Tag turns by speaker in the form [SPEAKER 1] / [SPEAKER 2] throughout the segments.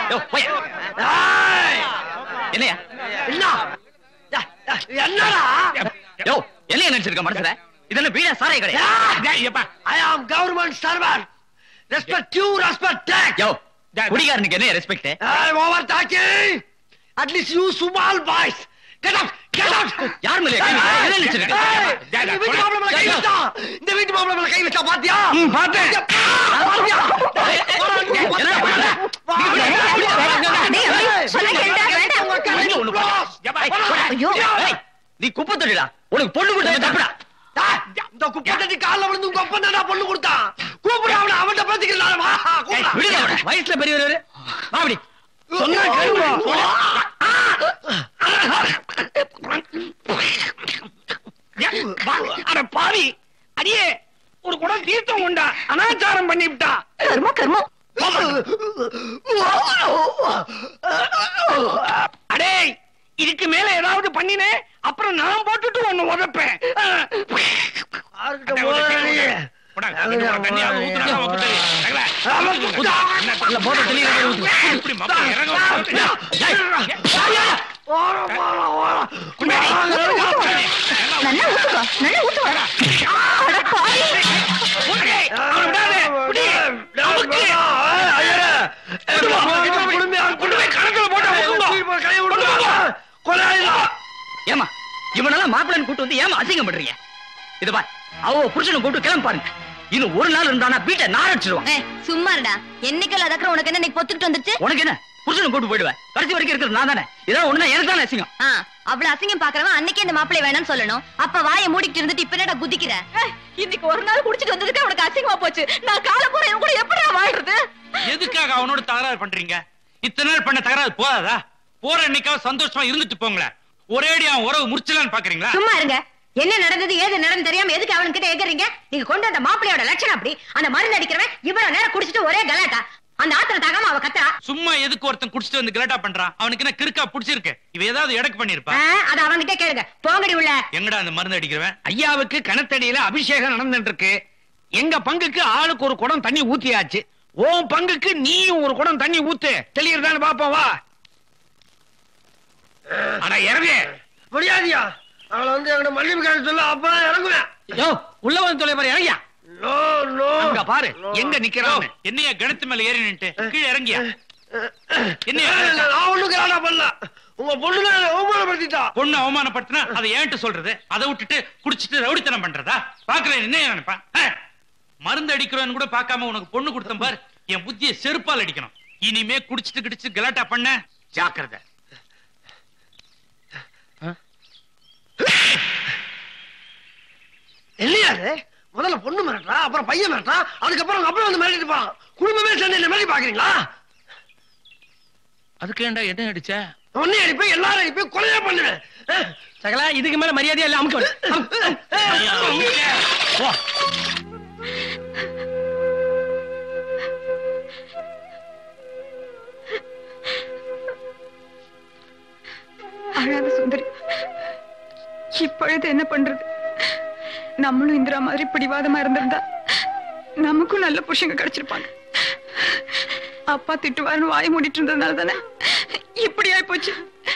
[SPEAKER 1] யோ, போய். என்னையா
[SPEAKER 2] என்னடா
[SPEAKER 1] யோ என்னைய நினைச்சிருக்க மனசுல இதெல்லாம் வீடா சாரை கிடையாது
[SPEAKER 2] I am government servant respect you respect take
[SPEAKER 1] yo குடிகாரனுக்கு என்ன respect
[SPEAKER 2] over talking at least you small boys get out get out
[SPEAKER 1] யார் மேல கை வைக்கிற? என்ன நினைச்சிருக்க?
[SPEAKER 2] இந்த வீட்டு மாப்பிள்ளை மேல கை வச்சா இந்த வீட்டு மாப்பிள்ளை மேல கை வச்சா பாத்தியா
[SPEAKER 1] ம், பார்த்தேன்.
[SPEAKER 2] பாத்தியா
[SPEAKER 1] என்ன பண்ணல?
[SPEAKER 3] ஐயோ.
[SPEAKER 1] ஏய், நீ குப்பை தொழிலா உனக்கு பொண்ணு கொடுத்தது தப்புடா
[SPEAKER 2] இந்த குப்பை தட்டி கால்ல விழுந்து உங்க அப்பா தான்டா பொண்ணு கொடுத்தான் கூப்பிடு அவனை அவன்கிட்ட பேசிக்கலாம் வா
[SPEAKER 1] ஏய்,
[SPEAKER 2] கூப்பிடு.
[SPEAKER 1] விடுங்க அவனை. வயசுல பெரியவர் அப்படி
[SPEAKER 2] சொன்னா கேளுங்க.
[SPEAKER 4] அட பாவி அடியே ஒரு குடம் தீர்த்தம் உண்டா அனாச்சாரம் பண்ணிவிட்டா
[SPEAKER 3] கர்மம் கர்மம்
[SPEAKER 4] அடே இதுக்கு மேல ஏதாவது பண்ணினே அப்புறம் நான் போட்டுட்டு ஒண்ணு உதப்பேன்
[SPEAKER 2] யாருக்கிட்ட போறானே?
[SPEAKER 1] இல்ல, போட்டு தெளிவா ஊத்து.
[SPEAKER 2] ஓரம், ஓரம், ஓரம்.
[SPEAKER 3] நல்லா ஊத்துக்கோ நல்லா ஊத்துவா அட பாவி
[SPEAKER 1] ஏமா இவனெல்லாம் மாப்பிள்ளை கூட்டு வந்து ஏமா அசிங்கம் பண்றீங்க இது பார் அவ புருஷனை கூப்பிட்டு கிளம்ப பாருங்க இன்னும் ஒரு நாள் இருந்தானா வீட்டை நாரடிச்சிருவான்
[SPEAKER 3] ஏய், சும்மா இருடா என்னைக்கு அதக்கற உனக்கு என்ன இன்னைக்கு பொத்துக்கிட்டு வந்துச்சு
[SPEAKER 1] உனக்கு என்ன புருஷனை கூட்டு போயிடுவேன் கடைசி வரைக்கும் இருக்கிறது நான் தானே இதான் ஒண்ணு எனக்கு தானே அசிங்கம்
[SPEAKER 3] ஆ, அவ்வளவு அசிங்கம் பாக்குறவன் அன்னைக்கே இந்த மாப்பிளை வேணாம்னு சொல்லணும் அப்ப வாயை மூடிட்டு இருந்துட்டு இப்ப என்னடா குதிக்கிற இன்னைக்கு ஒரு நாள் குடிச்சிட்டு வந்ததுக்கு உனக்கு அசிங்கமா போச்சு நான் கால போற என் கூட எப்படி வாழ்றது
[SPEAKER 5] எதுக்காக அவனோட தகராறு பண்றீங்க இத்தனை நாள் பண்ண தகராறு போதாதா போற அன்னைக்காவது சந்தோஷமா இருந்துட்டு போங்களேன் ஒரேடி அவன் உறவு முடிச்சலான்னு பாக்குறீங்களா
[SPEAKER 3] சும்மா இருங்க என்ன நடந்தது ஏது நடந்து தெரியாம எதுக்கு அவன்கிட்ட எகறீங்க நீங்க கொண்டு வந்த மாப்பிளையோட லட்சணம் அப்படி அந்த மருந்து அடிக்கிறவன் இவ்வளவு நேரம் குடிச்சிட்டு ஒரே கலாட்டா அந்த ஆத்திர தாகாம அவ கத்துறா
[SPEAKER 5] சும்மா எதுக்கு ஒருத்தன் குடிச்சிட்டு வந்து கலாட்டா பண்றான் அவனுக்கு என்ன கிறுக்கா புடிச்சிருக்கு இவ ஏதாவது எடக்கு பண்ணிருப்பா
[SPEAKER 3] ஆ, அத அவன்கிட்ட கேளுங்க போங்கடி உள்ள
[SPEAKER 5] எங்கடா அந்த மருந்து அடிக்கிறவன்
[SPEAKER 4] ஐயாவுக்கு கணத்தடியில அபிஷேகம் நடந்துட்டு இருக்கு எங்க பங்குக்கு ஆளுக்கு ஒரு குடம் தண்ணி ஊத்தியாச்சு உன் பங்குக்கு நீயும் ஒரு குடம் தண்ணி ஊத்து தெளியறதான்னு பாப்போம் வா ஆனா இறங்கு
[SPEAKER 2] முடியாதியா அவளை வந்து என்கிட்ட மன்னிப்பு கேட்க சொல்ல அப்பதான் இறங்குவேன்
[SPEAKER 4] யோ உள்ள வந்து தொலை பாரு இறங்கியா
[SPEAKER 2] நோ நோ
[SPEAKER 4] அங்க பாரு எங்க நிக்கிறான்னு
[SPEAKER 5] என்னையா கிணத்து மேல ஏறி நின்னுட்டு கீழே இறங்கியா என்னையா
[SPEAKER 2] நான் ஒண்ணும் கலாடா பண்ணல உங்க பொண்ணு தான் அவமானப்படுத்திட்டா
[SPEAKER 5] பொண்ணு அவமானப்படுத்தினா அதை ஏன்ட்டு சொல்றது அதை விட்டுட்டு குடிச்சிட்டு ரவுடித்தனம் பண்றதா பாக்குறேன் என்ன நினைப்பான் ஆ? மருந்து அடிக்கிறவன் கூட பார்க்காம உனக்கு பொண்ணு கொடுத்தேன் பார் என் புத்தியை செருப்பால் அடிக்கணும் இனிமே குடிச்சிட்டு கிடிச்சு கலாட்டா பண்ண ஜாக்கிரதை
[SPEAKER 2] இல்லையாது முதல்ல பொண்ணு மிரட்டா அப்புறம் பையன் மிரட்டா அதுக்கப்புறம் உங்க அப்பா வந்து மிரட்டிட்டு போறான் குடும்பமே சேர்ந்து என்ன மிரட்டி பாக்குறீங்களா
[SPEAKER 5] அதுக்கு ஏன்டா என்ன அடிச்ச
[SPEAKER 2] ஒன்னே அடிப்பேன் எல்லாரும் அடிப்பேன் கொலையா பண்ணுவேன் அஹ்,
[SPEAKER 4] சகலா இதுக்கு மேல மரியாதையா இல்ல அமுக்கு
[SPEAKER 6] அழாத சுந்தரி இப்பொழுது என்ன பண்றது நம்மளும் இந்திரா மாதிரி பிடிவாதமா இருந்திருந்தா நமக்கும் நல்ல புருஷங்க கிடைச்சிருப்பாங்க அப்பா திட்டுவாருன்னு வாய் மூடிட்டு இருந்ததுனால தானே இப்படி ஆயி போச்சு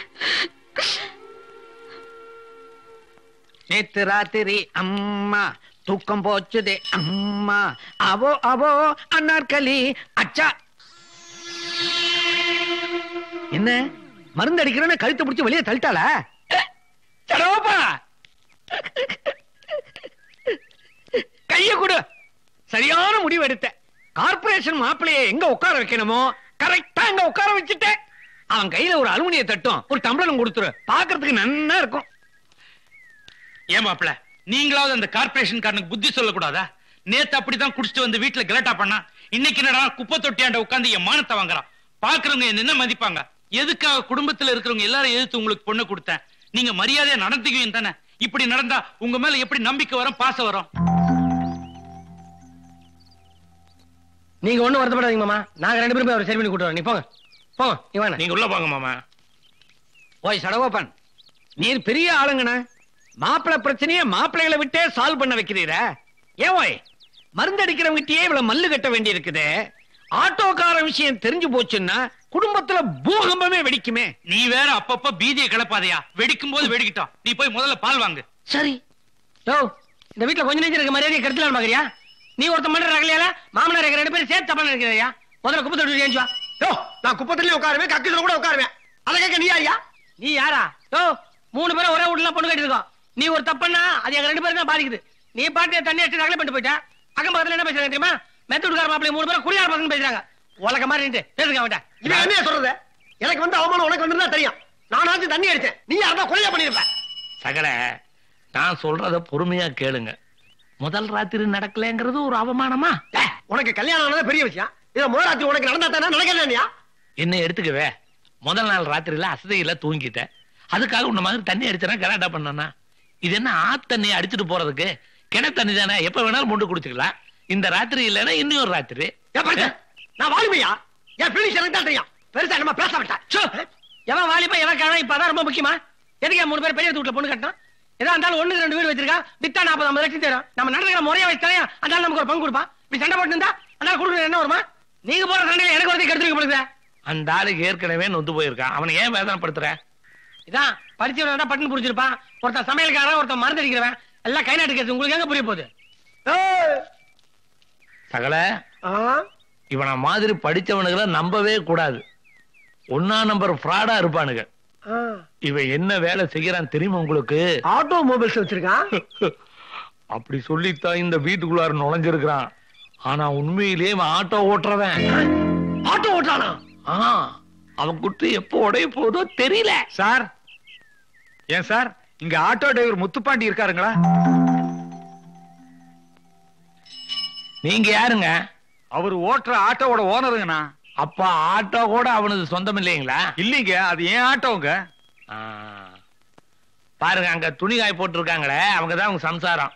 [SPEAKER 4] நேத்து ராத்திரி அம்மா தூக்கம் போச்சுதே அம்மா அவோ அவோ அன்னார்களி அச்சா என்ன மருந்து அடிக்கிறேன்னு கழுத்தை பிடிச்சு வெளியே தள்ளிட்டாளா சடோப்பா கைய கொடு சரியான முடிவு எடுத்த கார்ப்பரேஷன் மாப்பிளைய எங்க உட்கார வைக்கணுமோ கரெக்டா அங்க உட்கார வச்சுட்டேன் அவன் கையில ஒரு அலுமினிய தட்டும் ஒரு டம்ளரும் கொடுத்துரு பாக்குறதுக்கு நன்னா இருக்கும்
[SPEAKER 5] ஏன் மாப்ள நீங்களாவது அந்த கார்பரேஷன் காரனுக்கு புத்தி சொல்லக்கூடாதா நேத்து அப்படிதான் குடிச்சிட்டு வந்து வீட்டுல கலாட்டா பண்ணா இன்னைக்கு என்னடா குப்பை தொட்டியாண்ட உட்கார்ந்து என் மானத்தை வாங்குறான் பாக்குறவங்க என்ன என்ன மதிப்பாங்க எதுக்காக குடும்பத்துல இருக்கிறவங்க எல்லாரும் எதிர்த்து உங்களுக்கு பொண்ணு கொடுத்தேன் நீங்க மரியாதையா நடந்துக்குவீங்க தானே இப்படி நடந்தா உங்க மேல எப்படி நம்பிக்கை வரும் பாசம் வரும்
[SPEAKER 4] நீங்க ஒண்ணும் வருத்தப்படாதீங்க மாமா நாங்க ரெண்டு பேரும் போய் அவரை சரி பண்ணி கூட்டு வரோம் நீ போங்க போங்க நீ வாங்க
[SPEAKER 5] நீங்க உள்ள போங்க மாமா
[SPEAKER 4] ஓய் சடகோப்பன் நீர் பெரிய ஆளுங்கண்ண மாப்பிள்ளை பிரச்சனைய மாப்பிள்ளைகளை விட்டே சால்வ் பண்ண வைக்கிறீர ஏன் ஓய் மருந்து அடிக்கிறவங்கிட்டயே இவ்வளவு மல்லு கட்ட வேண்டி இருக்குது ஆட்டோக்கார விஷயம் தெரிஞ்சு போச்சுன்னா குடும்பத்துல பூகம்பமே வெடிக்குமே
[SPEAKER 5] நீ வேற அப்பப்ப பீதியை கிளப்பாதையா வெடிக்கும் போது வெடிக்கட்டும் நீ போய் முதல்ல பால் வாங்கு
[SPEAKER 2] சரி யோ இந்த வீட்டுல கொஞ்ச நேரம் இருக்க மரியாதையை கருத்துல பாக்குறியா நீ ஒருத்த மண்டல ரகலையால மாமனார் இருக்க ரெண்டு பேரும் சேர்த்து தப்பா நினைக்கிறியா முதல்ல குப்பை தொட்டி ஏஞ்சுவா யோ நான் குப்பத்திலயும் உட்காருவேன் கக்கில கூட உட்காருவேன் அதை கேட்க நீ யாரியா நீ யாரா யோ மூணு பேரும் ஒரே வீட்டுல பொண்ணு கட்டிருக்கோம் நீ ஒரு தப்புன்னா அது எங்க ரெண்டு பேரும் தான் பாதிக்குது நீ பாட்டு தண்ணி அடிச்சு நகலை பண்ணிட்டு போயிட்ட அக்கம் பக்கத்துல என்ன பேசுறாங்க தெரியுமா மெத்து வீட்டுக்கார மாப்பிள்ளை மூணு பேரும் குடியார பசங்க பேசுறாங்க உலக மாதிரி நின்று பேசுங்க அவன்கிட்ட இவன் என்ன சொல்றது எனக்கு வந்து அவமானம் உனக்கு வந்து தெரியும் நானாச்சும் தண்ணி அடிச்சேன் நீ யாரா கொலையா பண்ணிருப்ப
[SPEAKER 7] சகல நான் சொல்றத பொறுமையா கேளுங்க முதல் ராத்திரி நடக்கலைங்கிறது ஒரு அவமானமா
[SPEAKER 2] ஏய், உனக்கு கல்யாணம் ஆனது பெரிய விஷயம் இத முதல் ராத்திரி உனக்கு நடந்தா தானே நடக்கலையா
[SPEAKER 7] என்ன எடுத்துக்கவே முதல் நாள் ராத்திரியில அசதையில தூங்கிட்டேன் அதுக்காக உன்ன மாதிரி தண்ணி அடிச்சனா கலாட்டா பண்ணனா இது என்ன ஆத்தண்ணி அடிச்சிட்டு போறதுக்கு கிணத்து தண்ணி தானே எப்ப வேணாலும் முண்டு குடிச்சுக்கலாம் இந்த ராத்திரி இல்லைன்னா இன்னொரு ராத்திரி
[SPEAKER 2] ஏன் பாருங்க, நான் வாலிபையா என் பிள்ளைக்கு எனக்கு தான் தெரியும் பெருசா நம்ம பேச விட்டேன் எவன் வாலிபா எவன் கிழமை இப்பதான் ரொம்ப முக்கியமா எதுக்கு என் மூணு பேர் பெரிய வீட்டுல பொண்ணு கட்டணும் ஏதோ அந்த ஒண்ணு ரெண்டு வீடு வச்சிருக்கா வித்தா நாற்பது ஐம்பது லட்சம் தரும் நம்ம நடந்துக்கிற முறையா வச்சு தரையா அந்த நமக்கு ஒரு பங்கு கொடுப்பான் இப்படி சண்டை போட்டு இருந்தா அந்த கொடுக்குறது என்ன வருமா நீங்க போற சண்டையில எனக்கு ஒருத்தி கெடுத்துக்க போடுங்க
[SPEAKER 7] அந்த ஆளுக்கு ஏற்கனவே நொந்து போயிருக்கான் அவனை ஏன் வேதனைப்படுத்துற
[SPEAKER 2] இதான் படிச்சவன் தான் பட்டுன்னு புரிஞ்சிருப்பான் ஒருத்தன் சமையல்காரன் ஒருத்தன் மருந்து அடிக்கிறவன் எல்லாம் கை நாட்டு கேஸ் உங்களுக்கு எங்க புரிய போகுது
[SPEAKER 7] சகல இவனை மாதிரி படிச்சவனுகளை நம்பவே கூடாது ஒன்னா நம்பர் ஃப்ராடா இருப்பானுங்க இவன் என்ன வேலை செய்யறான் தெரியுமா உங்களுக்கு
[SPEAKER 2] ஆட்டோமொபைல்ஸ் வச்சிருக்கான்
[SPEAKER 7] அப்படி சொல்லித்தான் இந்த வீட்டுக்குள்ளார நுழைஞ்சிருக்கிறான் ஆனா உண்மையிலேயே இவன் ஆட்டோ ஓட்டுறவன்
[SPEAKER 2] ஆட்டோ ஓட்டானா
[SPEAKER 7] ஆ, அவன் குட்டு எப்போ உடைய போதோ தெரியல
[SPEAKER 4] சார் ஏன் சார் இங்க ஆட்டோ டிரைவர் முத்துப்பாண்டி இருக்காருங்களா
[SPEAKER 7] நீங்க யாருங்க
[SPEAKER 4] அவர் ஓட்டுற ஆட்டோவோட ஓனருங்கண்ணா
[SPEAKER 7] அப்ப ஆட்டோ கூட அவனுக்கு சொந்தம் இல்லைங்களா
[SPEAKER 4] இல்லீங்க அது ஏன் ஆட்டோங்க
[SPEAKER 7] ஆ. பாருங்க அங்க துணி காய போட்டிருக்காங்களே அவங்க தான் அவங்க சம்சாரம்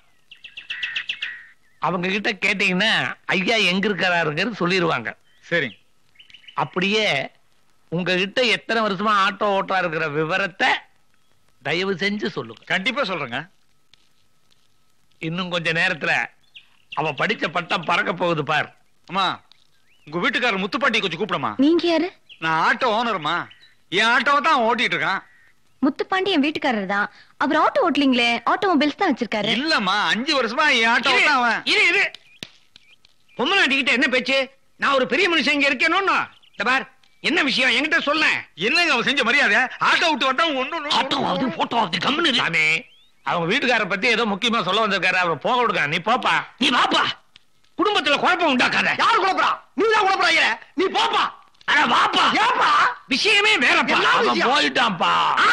[SPEAKER 7] அவங்க கிட்ட கேட்டீங்கன்னா ஐயா எங்க இருக்கிறாருங்கிறது சொல்லிடுவாங்க
[SPEAKER 4] சரி
[SPEAKER 7] அப்படியே உங்ககிட்ட எத்தனை வருஷமா ஆட்டோ ஓட்டா இருக்கிற விவரத்தை தயவு செஞ்சு சொல்லுங்க
[SPEAKER 4] கண்டிப்பா சொல்றேங்க
[SPEAKER 7] இன்னும் கொஞ்ச நேரத்துல அவ படிச்ச பட்டம் பறக்க போகுது பார்
[SPEAKER 4] அம்மா உங்க வீட்டுக்காரர் முத்துப்பாண்டி கொஞ்சம் கூப்பிடுமா
[SPEAKER 3] நீங்க யாரு
[SPEAKER 4] நான் ஆட்டோ ஓனருமா என் ஆட்டோவை தான் அவன் ஓட்டிட்டு இருக்கான்
[SPEAKER 3] முத்துப்பாண்டி என் வீட்டுக்காரர் தான் அவர் ஆட்டோ ஓட்டலீங்களே ஆட்டோமொபைல்ஸ் தான் வச்சிருக்காரு
[SPEAKER 4] இல்லம்மா அஞ்சு வருஷமா என் ஆட்டோ
[SPEAKER 2] இரு,
[SPEAKER 4] தான் அவன்
[SPEAKER 2] இரு இரு பொம்மநாட்டிக்கிட்ட என்ன பேச்சு நான் ஒரு பெரிய மனுஷன் இங்க இருக்கேனோன்னு இந்த பார் என்ன விஷயம் என்கிட்ட சொல்ல
[SPEAKER 4] என்னங்க அவன் செஞ்ச மரியாதை ஆட்டோ விட்டு வந்தா ஒண்ணு
[SPEAKER 7] ஆட்டோவாவது போட்டோவாவது கம்முன்னு இல்லாமே அவங்க வீட்டுக்கார பத்தி ஏதோ முக்கியமா சொல்ல வந்திருக்காரு அவர் போக விடுங்க நீ போப்பா
[SPEAKER 2] நீ வாப்பா குடும்பத்துல குழப்பம் உண்டாக்காத யாரு குழப்பறா நீ தான் குழப்பறாங்க நீ போப்பா அட வாப்பா ஏப்பா விஷயமே வேறப்பா
[SPEAKER 7] அவன் போயிட்டான்ப்பா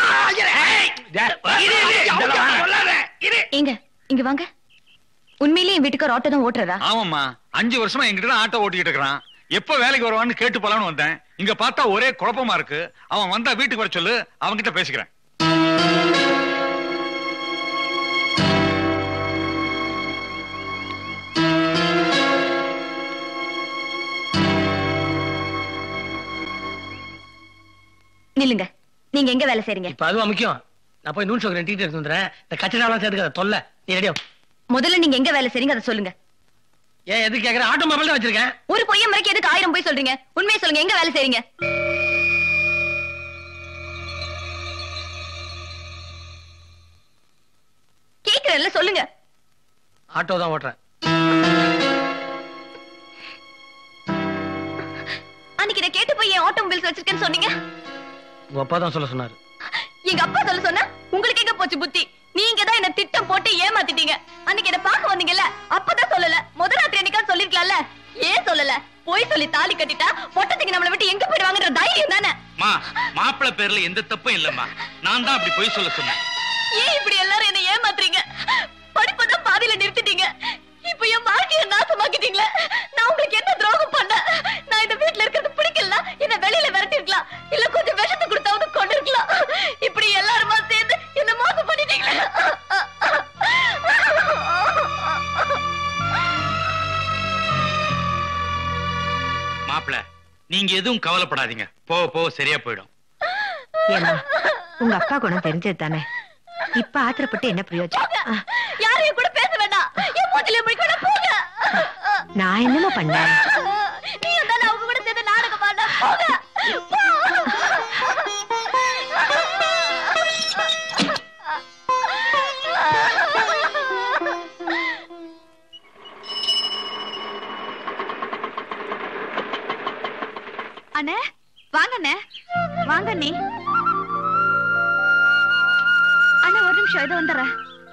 [SPEAKER 2] இரு, இரு, அவன் சொல்லாத, இரு.
[SPEAKER 3] ஏங்க இங்க வாங்க உண்மையிலேயே என் வீட்டுக்கார ஆட்டோ தான் ஓட்டுறதா
[SPEAKER 4] ஆமாம்மா அஞ்சு வருஷமா என்கிட்ட தான் ஆட்டோ ஓட்டிட்டு இருக்கிறான் எப்ப வேலைக்கு வருவான்னு கேட்டு போலான்னு வந்தேன் இங்க பார்த்தா ஒரே குழப்பமா இருக்கு அவன் வந்தா வீட்டுக்கு வர சொல்லு அவன் கிட்ட பேசிக்கிறேன்
[SPEAKER 3] நில்லுங்க நீங்க எங்க வேலை செய்றீங்க
[SPEAKER 2] இப்ப அதுவா முக்கியம் நான் போய் நூல் சோக்கரன் டீ எடுத்து வந்துடுறேன் இந்த கச்சடாலாம் சேர்த்துக்காத தொல்லை நீ ரெடியோ
[SPEAKER 3] முதல்ல நீங்க எங்க வேலை செய்றீங்க அதை சொல்லுங்க
[SPEAKER 2] ஏன் எது கேக்குற ஆட்டோமொபைல் தான் வச்சிருக்கேன்
[SPEAKER 3] ஒரு பொய்ய மறைக்க எதுக்கு ஆயிரம் போய் சொல்றீங்க உண்மையை சொல்லுங்க எங்க வேலை செய்றீங்க கேக்குறேன்ல சொல்லுங்க
[SPEAKER 2] ஆட்டோ தான் ஓட்டுறேன்
[SPEAKER 3] அன்னைக்கு இதை கேட்டு போய் என் ஆட்டோமொபைல்ஸ் வச்சிருக்கேன்னு சொன்னீங்க
[SPEAKER 2] உங்க அப்பா தான் சொல்ல சொன்னாரு
[SPEAKER 3] எங்க அப்பா சொல்ல சொன்னா உங்களுக்கு எங்க போச்சு புத்தி நீங்க தான் என்ன திட்டம் போட்டு ஏமாத்திட்டீங்க அன்னைக்கு என்ன பார்க்க வந்தீங்கல்ல அப்பதான் சொல்லல முத ராத்திரி என்னைக்கா சொல்லிருக்கலாம்ல ஏன் சொல்லல போய் சொல்லி தாலி கட்டிட்டா மொட்டத்துக்கு நம்மளை விட்டு எங்க போயிடுவாங்கன்ற தைரியம் தானே
[SPEAKER 5] மா மாப்பிள்ளை பேர்ல எந்த தப்பும் இல்லம்மா நான் தான் அப்படி பொய் சொல்ல சொன்னேன்
[SPEAKER 3] ஏன் இப்படி எல்லாரும் என்ன ஏமாத்துறீங்க படிப்பதான் பாதியில நிறுத்திட்டீங்க இப்ப என் வாழ்க்கைய நாசமாக்கிட்டீங்களே நான் உங்களுக்கு என்ன துரோகம் பண்ண நான் இந்த வீட்ல இருக்கிறது பிடிக்கல என்ன வெளியில விரட்டி இருக்கலாம் இல்ல கொஞ்சம் விஷத்தை கொடுத்தாவது கொண்டு இருக்கலாம் இப்படி எல்லாருமா சேர்ந்து என்ன மோசம் பண்ணிட்டீங்களே
[SPEAKER 5] மாப்பிள்ளை நீங்க எதுவும் கவலைப்படாதீங்க போக போக சரியா போயிடும்
[SPEAKER 8] ஏமா உங்க அப்பா குணம் தெரிஞ்சது தானே இப்ப ஆத்திரப்பட்டு என்ன பிரயோஜனம் ஆ,
[SPEAKER 3] யாரையும் கூட பேச வேண்டாம் என் மூஞ்சில முடிக்க வேண்டாம் போங்க
[SPEAKER 8] நான் என்னமா பண்ணேன்
[SPEAKER 3] நீயும் தானே அவங்க போங்க அண்ணே வாங்க அண்ணே வாங்க அண்ணி அண்ணா ஒரு நிமிஷம் இதோ வந்துடுறேன்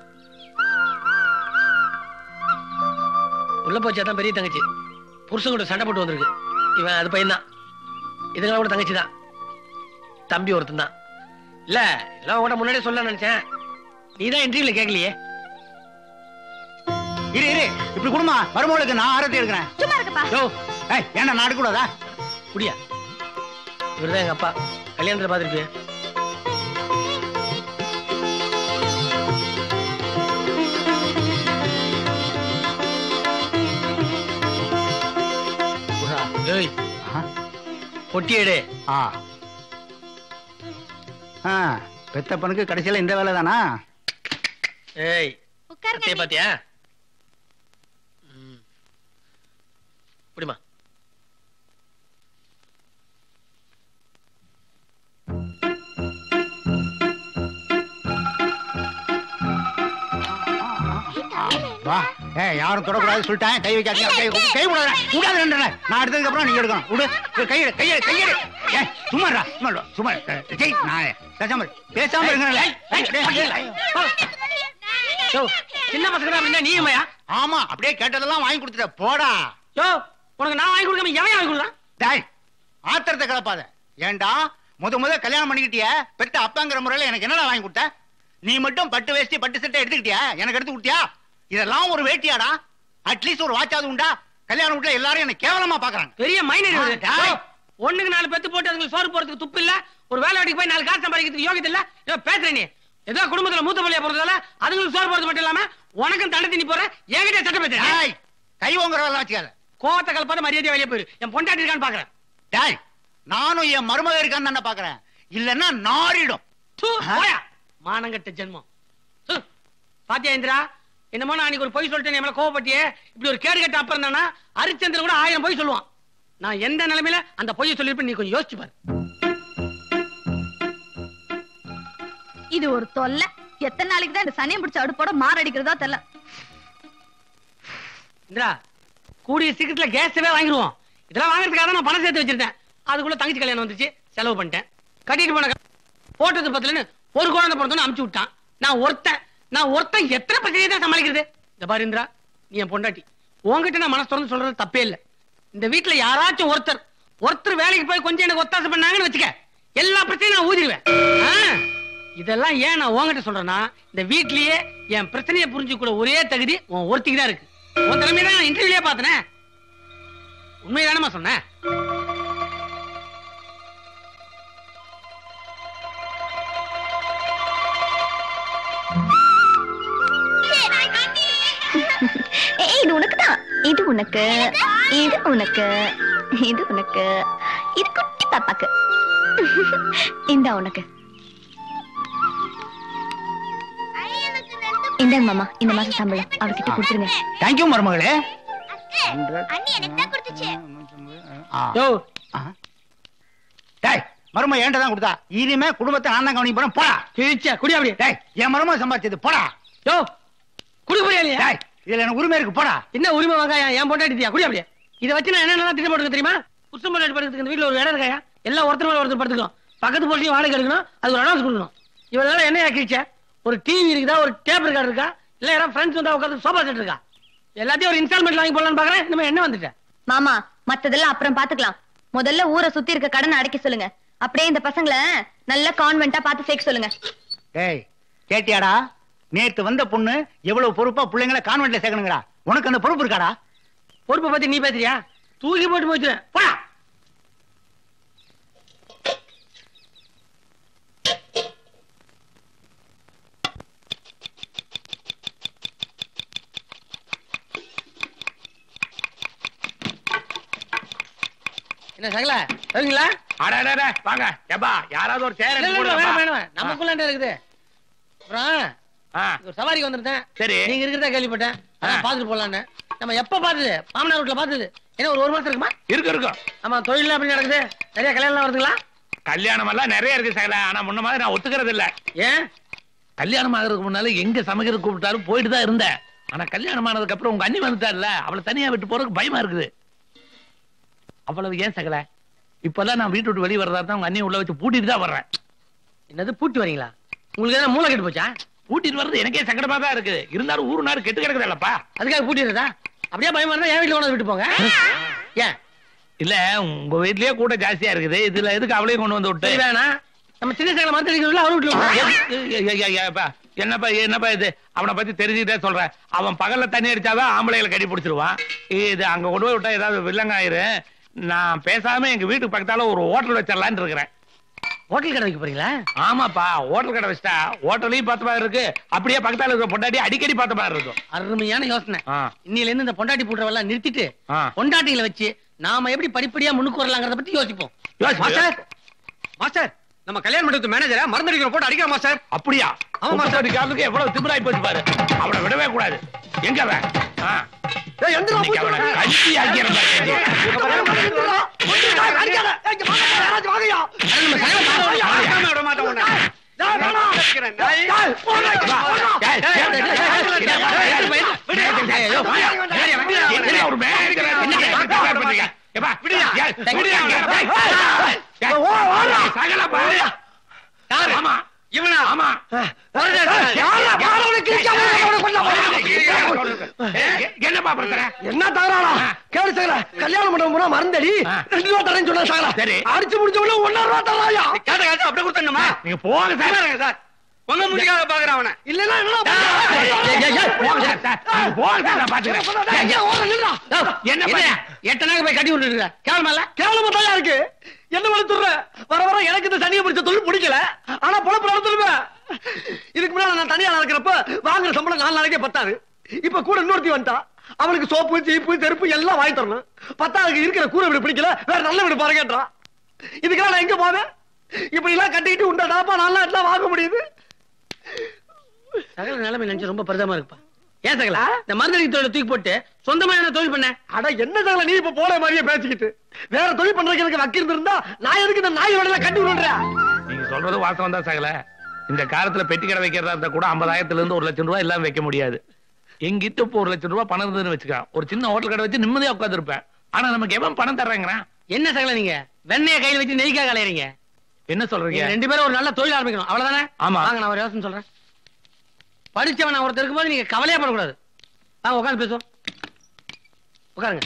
[SPEAKER 2] உள்ள போச்சா தான் பெரிய தங்கச்சி புருஷன் கூட சண்டை போட்டு வந்திருக்கு இவன் அது பையன்தான் இதுங்க கூட தங்கச்சி தான் தம்பி ஒருத்தன் தான் இல்ல எல்லாம் கூட முன்னாடியே சொல்ல நினைச்சேன் நீ தான் இன்டர்வியூல கேட்கலையே
[SPEAKER 9] இரு இரு இப்படி குடுமா மருமகளுக்கு நான் ஆரத்தி எடுக்கிறேன்
[SPEAKER 3] சும்மா இருக்கப்பா
[SPEAKER 2] யோ
[SPEAKER 9] ஏய் ஏன்டா நான் எடுக்கூடாதா
[SPEAKER 2] குடியா இவர்தான் எங்க அப்பா கல்யாணத்துல பாத்துருப்பிய ஏய்
[SPEAKER 9] ஆ.
[SPEAKER 2] பொட்டி எடு
[SPEAKER 9] ஆ ஆ பெத்தப்பனுக்கு கடைசியில இந்த வேலை தானா
[SPEAKER 2] ஏய்
[SPEAKER 3] உட்காருங்க
[SPEAKER 2] அத்தைய
[SPEAKER 3] அண்ணி.
[SPEAKER 2] பாத்தியா ம். குடிமா
[SPEAKER 9] வா ஏய் யாரும் தொடக்கூடாது சொல்லிட்டேன் கை வைக்காதீங்க கை கை விடாத விடாத நின்றேன் நான் எடுத்ததுக்கு அப்புறம் நீ எடுக்கணும் விடு கை எடு கை எடு கை எடு ஏய் சும்மா இருடா, சும்மா இரு, சும்மா இரு. ஜெய் நான் பேசாம இரு. பேசாம இருக்கேன்ல
[SPEAKER 2] யோ சின்ன பசங்க அப்படின்னா நீயுமையா
[SPEAKER 9] ஆமா அப்படியே கேட்டதெல்லாம் வாங்கி கொடுத்துட்ட போடா
[SPEAKER 2] யோ உனக்கு நான் வாங்கி கொடுக்காம எவன் வாங்கி கொடுக்கலாம்
[SPEAKER 9] டேய் ஆத்திரத்தை கலப்பாத ஏன்டா முத முத கல்யாணம் பண்ணிக்கிட்டிய பெத்த அப்பாங்கிற முறையில எனக்கு என்னடா வாங்கி கொடுத்த நீ மட்டும் பட்டு வேஷ்டி பட்டு சட்டை எடுத்துக்கிட்டியா எனக்கு எடுத்து கொடுத்தியா இதெல்லாம் ஒரு வேட்டியாடா அட்லீஸ்ட் ஒரு வாட்சாவது உண்டா கல்யாணம் வீட்டுல எல்லாரும் என்ன கேவலமா பாக்குறாங்க
[SPEAKER 2] பெரிய மைனர்
[SPEAKER 9] ஆ, டேய்.
[SPEAKER 2] ஒண்ணுக்கு நாலு பெத்து போட்டு அதுக்கு சோறு போறதுக்கு துப்பு இல்ல ஒரு வேலை வெட்டிக்கு போய் நாலு காசு சம்பாதிக்கிறதுக்கு யோகியத்தை இல்ல ஏதோ பேசுற நீ ஏதோ குடும்பத்துல மூத்த பள்ளியா போறதால அதுங்களுக்கு சோறு போறது மட்டும் இல்லாம உனக்கும் தண்டை திணி போற என்கிட்ட சட்டம் பேசுறேன்
[SPEAKER 9] டேய் கை ஓங்குறதெல்லாம் வச்சுக்காத
[SPEAKER 2] கோவத்தை கலப்பாத மரியாதை வெளியே போயிரு என் பொண்டாட்டி இருக்கான்னு பாக்குறேன்
[SPEAKER 9] டேய் நானும் என் மருமக இருக்கான்னு தானே பாக்குறேன் இல்லன்னா நாரிடும்
[SPEAKER 2] தூ,
[SPEAKER 9] ஆ?
[SPEAKER 2] போயா மானங்கட்ட ஜென்மம் தூ. பாத்தியா இந்திரா என்னமோ நான் அன்னைக்கு ஒரு பொய் சொல்லிட்டேன் என் மேல கோவப்பட்டியே இப்படி ஒரு கேடு கட்ட அப்புறம் தானா ஹரிச்சந்திரன் கூட ஆயிரம் பொய் சொல்லுவான் நான் எந்த நிலைமையில அந்த பொய்யை சொல்லிருப்பேன் நீ கொஞ்சம் யோசிச்சு பாரு
[SPEAKER 3] இது ஒரு தொல்லை எத்தனை நாளைக்கு தான் இந்த சனியம் பிடிச்ச அடுப்போட மாரடிக்கிறதா தெரியல
[SPEAKER 2] இந்திரா கூடிய சீக்கிரத்துல கேஸவே வாங்கிடுவோம் இதெல்லாம் வாங்குறதுக்காக தான் நான் பணம் சேர்த்து வச்சிருந்தேன் அதுக்குள்ள தங்கச்சி கல்யாணம் வந்துச்சு செலவு பண்ணிட்டேன் கட்டிட்டு போன க- போட்டது பத்தலன்னு ஒரு குழந்தை பிறந்தோன்னு அமுச்சு விட்டான் நான் ஒருத்தன் நான் ஒருத்தன் எத்தனை பிரச்சனையை தான் சமாளிக்கிறது இந்த பாரு இந்திரா நீ என் பொண்டாட்டி உன்கிட்ட நான் மனசு திறந்து சொல்றது தப்பே இல்ல இந்த வீட்டுல யாராச்சும் ஒருத்தர் ஒருத்தர் வேலைக்கு போய் கொஞ்சம் எனக்கு ஒத்தாசை பண்ணாங்கன்னு வச்சுக்க எல்லா பிரச்சனையும் நான் ஊதிடுவேன் ஆ, இதெல்லாம் ஏன் நான் உன்கிட்ட சொல்றேன்னா இந்த வீட்லயே என் பிரச்சனையை புரிஞ்சுக்கூட ஒரே தகுதி உன் ஒருத்திக்கு தான் இருக்கு உன் திறமையை தான் இன்டர்வியூலே பார்த்தனே உண்மைதானமா சொன்னேன்
[SPEAKER 3] ஏய் இது உனக்கு தான் இது உனக்கு இது உனக்கு இது உனக்கு இது குட்டி பாப்பாக்கு இந்த உனக்கு இந்தாங்க மாமா இந்த மாசம் சம்பளம் அவர்கிட்ட கொடுத்துருங்க
[SPEAKER 9] தேங்க்யூ மருமகளே ஆ.
[SPEAKER 2] யோ
[SPEAKER 9] ஆ. டேய் மருமக ஏன்டா தான் கொடுத்தா இனிமே குடும்பத்தை நான் தான் கவனிக்க போறேன் போடா
[SPEAKER 2] கிழிச்சா குடி அப்படியே
[SPEAKER 9] டேய் என் மருமக சம்பாதிச்சது போடா
[SPEAKER 2] யோ குடுக்க போறியா இல்லையா
[SPEAKER 9] டேய் இதுல எனக்கு உரிமை இருக்கு போடா
[SPEAKER 2] என்ன உரிமை வாங்காயா என் பொண்டாட்டியா குடி அப்படியே இதை வச்சு நான் என்னென்ன திட்டம் போட்டுக்க தெரியுமா புருஷன் பொண்டாட்டி படுக்கிறதுக்கு இந்த வீட்டுல ஒரு இடம் இருக்காயா எல்லாம் ஒருத்தர் மேல ஒருத்தர் படுத்துக்கணும் பக்கத்து போட்டு வாடகை எடுக்கணும் அது ஒரு அட்வான்ஸ் கொடுக்கணும் இவனால என்ன ஆக்கிடுச்ச ஒரு டிவி இருக்குதா ஒரு டேப் கார்டு இருக்கா இல்ல யாராவது ஃப்ரெண்ட்ஸ் வந்தா உட்காந்து சோஃபா செட் இருக்கா எல்லாத்தையும் ஒரு இன்ஸ்டால்மெண்ட் வாங்கி போடலாம்னு பாக்குறேன் இனிமே என்ன வந்துட்டேன்
[SPEAKER 3] மாமா மத்ததெல்லாம் அப்புறம் பாத்துக்கலாம் முதல்ல ஊரை சுத்தி இருக்க கடனை அடைக்க சொல்லுங்க அப்படியே இந்த பசங்களை நல்ல கான்வென்ட்டா பார்த்து சேர்க்க சொல்லுங்க
[SPEAKER 9] டேய் கேட்டியாடா நேத்து வந்த பொண்ணு எவ்வளவு பொறுப்பா பிள்ளைங்களை கான்வென்ட்ல சேர்க்கணுங்கடா உனக்கு அந்த பொறுப்பு இருக்காடா
[SPEAKER 2] பொறுப்பை பத்தி நீ பேசுறியா தூக்கி போட்டு போச்சு போடா என்ன சகல சரிங்களா
[SPEAKER 7] அடடட, வாங்க ஏப்பா யாராவது ஒரு சேர்
[SPEAKER 2] இல்ல, இல்ல, இல்ல, வேணாம், வேணாம், நமக்குள்ள என்ன இருக்குது அப்புறம் இங்க ஒரு சவாரிக்கு வந்திருந்தேன்
[SPEAKER 7] சரி.
[SPEAKER 2] நீங்க இருக்கிறதா கேள்விப்பட்டேன் அதான்
[SPEAKER 7] ஆ.
[SPEAKER 2] பாத்துட்டு போலான்னு நம்ம எப்ப பார்த்தது மாமனார் வீட்டுல பார்த்தது என்ன ஒரு ஒரு மாசம் இருக்குமா
[SPEAKER 7] இருக்கு இருக்கும்
[SPEAKER 2] ஆமா தொழில் எப்படி நடக்குது சரியா கல்யாணம் வருதுங்களா
[SPEAKER 7] கல்யாணம் எல்லாம் நிறைய இருக்கு சகல ஆனா முன்ன மாதிரி நான் ஒத்துக்கிறது இல்ல
[SPEAKER 2] ஏன்
[SPEAKER 7] கல்யாணம் ஆகிறதுக்கு முன்னால எங்க சமைக்கிறது கூப்பிட்டாலும் போயிட்டு தான் இருந்தேன் ஆனா கல்யாணம் ஆனதுக்கு அப்புறம் உங்க அண்ணி வந்துட்டார்ல அவளை தனியா விட்டு போறதுக்கு பயமா இருக்குது அவ்வளவு ஏன் சகல இப்பெல்லாம் நான் வீட்டு விட்டு வெளியே வரதா தான் உங்க அண்ணியை உள்ள வச்சு பூட்டிட்டு தான் வர்றேன்
[SPEAKER 2] என்னது பூட்டி வரீங்களா உங்களுக்கு எதனா மூளை கெட்டு போச்சா
[SPEAKER 7] பூட்டிட்டு வர்றது எனக்கே சங்கடமா தான் இருக்குது இருந்தாலும் ஊரு நாடு கெட்டு கிடக்குதுல்லப்பா
[SPEAKER 2] அதுக்காக பூட்டிடுறதா அப்படியே பயமா இருந்தா என் வீட்டுல கொண்டு வந்து விட்டு போங்க ஏன்
[SPEAKER 7] இல்ல உங்க வீட்லயே கூட ஜாஸ்தியா இருக்குது இதுல எதுக்கு அவளையும் கொண்டு வந்து விட்டு
[SPEAKER 2] சரி வேணாம் நம்ம சின்ன சேகல மரத்த அடிக்கிறதுல அவர் வீட்டுல விட்டுருவோம்.
[SPEAKER 7] ஏய், ஏய், ஏய், ஏய், ஏப்பா, என்னப்பா என்னப்பா இது அவனை பத்தி தெரிஞ்சுக்கிட்டே சொல்றேன் அவன் பகல்ல தண்ணி அடிச்சாதான் ஆம்பளைகளை கடி பிடிச்சிருவான் இது அங்க கொண்டு போய் விட்டா ஏதாவது வில்லங்க ஆயிரு நான் பேசாம எங்க வீட்டுக்கு பக்கத்தால ஒரு ஹோட்டல் வச்சிடலான்னு இருக்கிறேன்
[SPEAKER 2] ஹோட்டல் கடை வைக்க போறீங்களா
[SPEAKER 7] ஆமாப்பா ஹோட்டல் கடை வச்சிட்டா ஹோட்டலையும் பார்த்த மாதிரி இருக்கு அப்படியே பக்கத்தால இருக்க பொண்டாட்டி அடிக்கடி பார்த்த மாதிரி இருக்கும்
[SPEAKER 2] அருமையான யோசனை
[SPEAKER 7] ஆ,
[SPEAKER 2] இன்னில இருந்து இந்த பொண்டாட்டி போட்டுறவெல்லாம் நிறுத்திட்டு
[SPEAKER 7] ஆ.
[SPEAKER 2] பொண்டாட்டிகளை வச்சு நாம எப்படி படிப்படியா முன்னுக்கு வரலாங்கிறத பத்தி யோசிப்போம்
[SPEAKER 7] யோசிச்சு.
[SPEAKER 4] மாஸ்டர் மாஸ்டர் நம்ம கல்யாண மண்டபத்து மேனேஜரா மறந்தடிக்கிற போட்டு அடிக்கிற மாஸ்டர்
[SPEAKER 7] அப்படியா
[SPEAKER 4] ஆமா, மாஸ்டர்.
[SPEAKER 7] பொண்டாட்டிக்காரனுக்கு எவ்வளவு திமிராய் போச்சு பாரு அவனை விடவே கூடாது எங்க அவன் ஆ,
[SPEAKER 4] ஏய், எந்திரா,
[SPEAKER 7] இன்னைக்கு அவனை
[SPEAKER 4] போச்சு.
[SPEAKER 7] கஞ்சி ஆக்கிறேன் பாரு. என்னப்பா பிரச்சனை
[SPEAKER 2] என்ன தகராளா கேளு சகல கல்யாண மண்டபம் பூரா மறந்தடி
[SPEAKER 7] ஆ.
[SPEAKER 2] ரெண்டு ரூபா தரேன்னு சொன்னா சகல
[SPEAKER 7] சரி.
[SPEAKER 2] அடிச்சு முடிச்ச உடனே ஒன்னா ரூபா தராயா
[SPEAKER 4] அப்படியே கொடுத்தா
[SPEAKER 7] நீங்க போங்க சார்
[SPEAKER 4] சார் உங்க முடிக்காத பாக்குறேன் அவனை
[SPEAKER 2] இல்லன்னா என்ன
[SPEAKER 7] போங்க சார், சார். நீங்க போங்க சார், நான் பாத்துக்கிறேன். என்ன பையன்?
[SPEAKER 2] எட்டனாக போய் கட்டி விட்டுருக்க கேவலமா கேவலமா தான் இருக்கு என்ன பண்ண சொல்ற வர வர எனக்கு இந்த தனியை பிடிச்ச தொழில் பிடிக்கல ஆனா பொழப்பு நடத்துருவேன் இதுக்கு முன்னால நான் தனியா இருக்கிறப்ப வாங்குற சம்பளம் நாலு நாளைக்கே பத்தாது இப்ப கூட இன்னொருத்தி வந்துட்டா அவளுக்கு சோப்பு சீப்பு செருப்பு எல்லாம் வாங்கி தரணும் பத்தாவதுக்கு இருக்கிற கூரை வீடு பிடிக்கல வேற நல்ல வீடு பாருங்கன்றான் இதுக்கெல்லாம் நான் எங்க போவேன் இப்படி எல்லாம் கட்டிக்கிட்டு உண்டா டாப்பா நல்லா எல்லாம் வாங்க முடியுது சகல நிலைமை நினைச்சு ரொம்ப பரிதமா இருக்குப்பா ஏன் சகல இந்த மருந்தடி தொழிலை தூக்கி போட்டு சொந்தமா என்ன தொழில் பண்ண அட என்ன சகல நீ இப்ப போற மாதிரியே பேசிக்கிட்டு வேற தொழில் பண்றதுக்கு எனக்கு வக்கீல் இருந்தா நான் எதுக்கு இந்த நாய் வேலையில கட்டி விடுறேன்
[SPEAKER 7] நீங்க சொல்றது வாசம் தான் சகல இந்த காலத்துல பெட்டி கடை வைக்கிறதா இருந்தா கூட ஐம்பதாயிரத்துல இருந்து ஒரு லட்சம் ரூபாய் எல்லாம் வைக்க முடியாது எங்கிட்ட இப்போ ஒரு லட்சம் ரூபாய் பணம் இருந்ததுன்னு வச்சுக்கா ஒரு சின்ன ஹோட்டல் கடை வச்சு நிம்மதியா உட்காந்துருப்பேன் ஆனா நமக்கு எவன் பணம் தர்றாங்கிறான்
[SPEAKER 2] என்ன சகல நீங்க வெண்ணைய கையில வச்சு நெய்க்காக கலையறீங்க
[SPEAKER 7] என்ன சொல்றீங்க
[SPEAKER 2] நீங்க ரெண்டு பேரும் ஒரு நல்ல தொழில் ஆரம்பிக்கணும் அவ்வளவுதானே
[SPEAKER 7] ஆமா.
[SPEAKER 2] வாங்க நான் ஒரு யோசனை சொல்றேன் படிச்சவன் நான் ஒருத்தர் இருக்கும்போது நீங்க கவலையா படக்கூடாது வாங்க உட்காந்து பேசுவோம் உட்காருங்க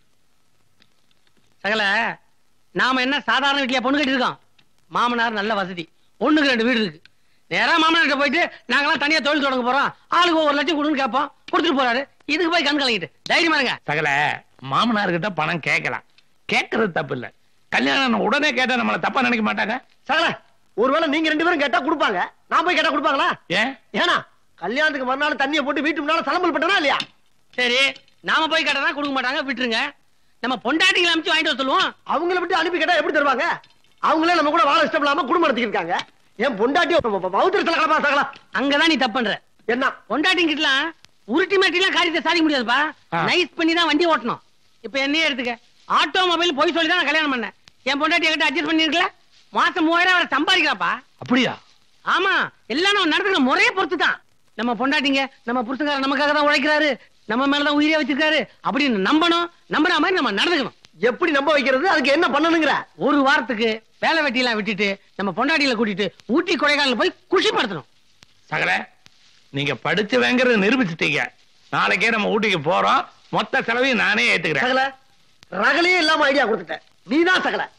[SPEAKER 2] சகல நாம என்ன சாதாரண வீட்லயா பொண்ணு கட்டியிருக்கோம் மாமனார் நல்ல வசதி ஒண்ணுக்கு ரெண்டு வீடு இருக்கு நேரா மாமனார்கிட்ட போயிட்டு நாங்கெல்லாம் தனியா தொழில் தொடங்க போறோம் ஆளுக்கு ஒரு லட்சம் கொடுன்னு கேட்போம் கொடுத்துட்டு போறாரு இதுக்கு போய் கண் கலங்கிட்டு தைரியமா இருங்க
[SPEAKER 7] சகல மாமனார்கிட்ட பணம் கேட்கலாம் கேட்கறது தப்பு இல்ல கல்யாணம் உடனே கேட்டா நம்மள தப்பா நினைக்க மாட்டாங்க
[SPEAKER 2] சகல ஒருவேளை நீங்க ரெண்டு பேரும் கேட்டா கொடுப்பாங்க நான் போய் கேட்டா கொடுப்பாங்களா
[SPEAKER 7] ஏன்
[SPEAKER 2] ஏனா கல்யாணத்துக்கு மறுநாள் தண்ணியை போட்டு வீட்டு முன்னால சலம்பல் பட்டனா இல்லையா சரி நாம போய் கேட்டா கொடுக்க மாட்டாங்க விட்டுருங்க நம்ம பொண்டாட்டிகளை அனுப்பிச்சு வாங்கிட்டு வர சொல்லுவோம் அவங்கள விட்டு அனுப்பி கேட்டா எப்படி தருவாங்க அவங்களே நம்ம கூட வாழ இஷ்டம் இல்லாம குடும்பம் நடத்திட்டு இருக்காங்க ஏன் பொண்டாட்டி பௌத்திரத்துல கிடப்பா சகலா அங்கதான் நீ தப்பு பண்ற என்ன பொண்டாட்டிங்கிட்டலாம் உருட்டி மாட்டிலாம் காரியத்தை சாதிக்க முடியாதுப்பா
[SPEAKER 7] ஆ.
[SPEAKER 2] நைஸ் பண்ணி தான் வண்டி ஓட்டணும் இப்ப என்னையே எடுத்துக்க ஆட்டோமொபைல் போய் சொல்லி தான் நான் கல்யாணம் பண்ணேன் என் பொண்டாட்டி என்கிட்ட அட்ஜஸ்ட் பண்ணிருக்கல மாசம் மூவாயிரம் அவரை சம்பாதிக்கிறாப்பா
[SPEAKER 7] அப்படியா
[SPEAKER 2] ஆமா எல்லாம் நம்ம நடத்துக்கிற முறையை பொறுத்து தான் நம்ம பொண்டாட்டிங்க நம்ம புருஷங்கார நமக்காக தான் உழைக்கிறாரு நம்ம மேலதான் உயிரே வச்சிருக்காரு அப்படின்னு நம்பணும் நம்புற மாதிரி நம்ம நடந்துக்கணும் எப்படி நம்ப வைக்கிறது அதுக்கு என்ன பண்ணணுங்கிற ஒரு வாரத்துக்கு வேலை வெட்டியெல்லாம் விட்டுட்டு நம்ம பொண்டாட்டிகளை கூட்டிட்டு ஊட்டி கொடைக்கானல் போய் குஷிப்படுத்தணும்
[SPEAKER 7] சகல நீங்க படிச்சவங்கிறத நிரூபிச்சிட்டீங்க நாளைக்கே நம்ம ஊட்டிக்கு போறோம் மொத்த செலவையும் நானே ஏத்துக்கிறேன்
[SPEAKER 2] சகல ரகலையே இல்லாம ஐடியா கொடுத்துட்டேன் நீதான் சகல